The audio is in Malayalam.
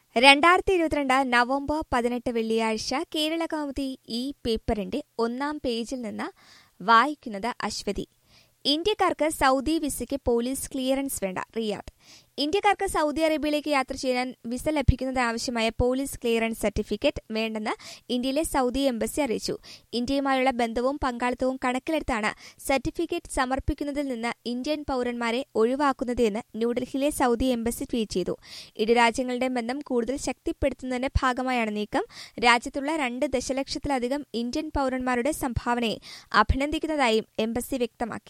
രണ്ടായിരത്തി ഇരുപത്തിരണ്ട് നവംബർ പതിനെട്ട് വെള്ളിയാഴ്ച കേരള കൗമുദി ഈ പേപ്പറിന്റെ ഒന്നാം പേജിൽ നിന്ന് വായിക്കുന്നത് അശ്വതി ഇന്ത്യക്കാർക്ക് സൗദി വിസയ്ക്ക് പോലീസ് ക്ലിയറൻസ് വേണ്ട റിയാദ് ഇന്ത്യക്കാർക്ക് സൗദി അറേബ്യയിലേക്ക് യാത്ര ചെയ്യാൻ വിസ ലഭിക്കുന്നതിനാവശ്യമായ പോലീസ് ക്ലിയറൻസ് സർട്ടിഫിക്കറ്റ് വേണ്ടെന്ന് ഇന്ത്യയിലെ സൗദി എംബസി അറിയിച്ചു ഇന്ത്യയുമായുള്ള ബന്ധവും പങ്കാളിത്തവും കണക്കിലെടുത്താണ് സർട്ടിഫിക്കറ്റ് സമർപ്പിക്കുന്നതിൽ നിന്ന് ഇന്ത്യൻ പൌരന്മാരെ ഒഴിവാക്കുന്നതെന്ന് ന്യൂഡൽഹിയിലെ സൗദി എംബസി ട്വീറ്റ് ചെയ്തു ഇരു രാജ്യങ്ങളുടെ ബന്ധം കൂടുതൽ ശക്തിപ്പെടുത്തുന്നതിന്റെ ഭാഗമായാണ് നീക്കം രാജ്യത്തുള്ള രണ്ട് ദശലക്ഷത്തിലധികം ഇന്ത്യൻ പൌരന്മാരുടെ സംഭാവനയെ അഭിനന്ദിക്കുന്നതായും എംബസി വ്യക്തമാക്കി